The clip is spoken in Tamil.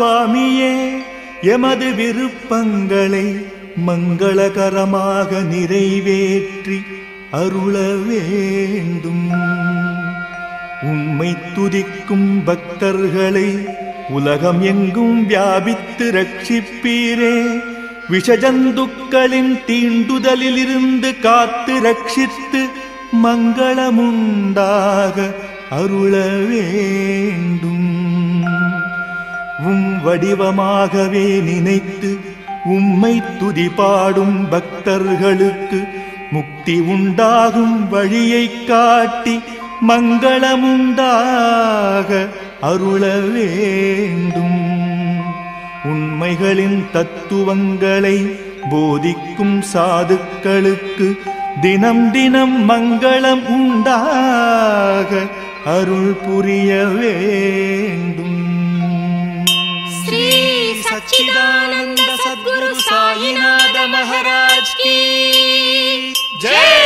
சுவாமியே எமது விருப்பங்களை மங்களகரமாக நிறைவேற்றி அருள வேண்டும் உம்மை துதிக்கும் பக்தர்களை உலகம் எங்கும் வியாபித்து ரட்சிப்பீரே விஷஜந்துக்களின் தீண்டுதலிலிருந்து காத்து ரட்சித்து மங்களமுண்டாக அருள வேண்டும் உம் வடிவமாகவே நினைத்து உம்மை துதிபாடும் பக்தர்களுக்கு முக்தி உண்டாகும் வழியைக் காட்டி மங்களமுண்டாக அருள வேண்டும் உண்மைகளின் தத்துவங்களை போதிக்கும் சாதுக்களுக்கு தினம் தினம் மங்களம் உண்டாக அருள் புரிய வேண்டும் श्री सच्चिदानंद सद्गुरु साईनाथ महाराज की जय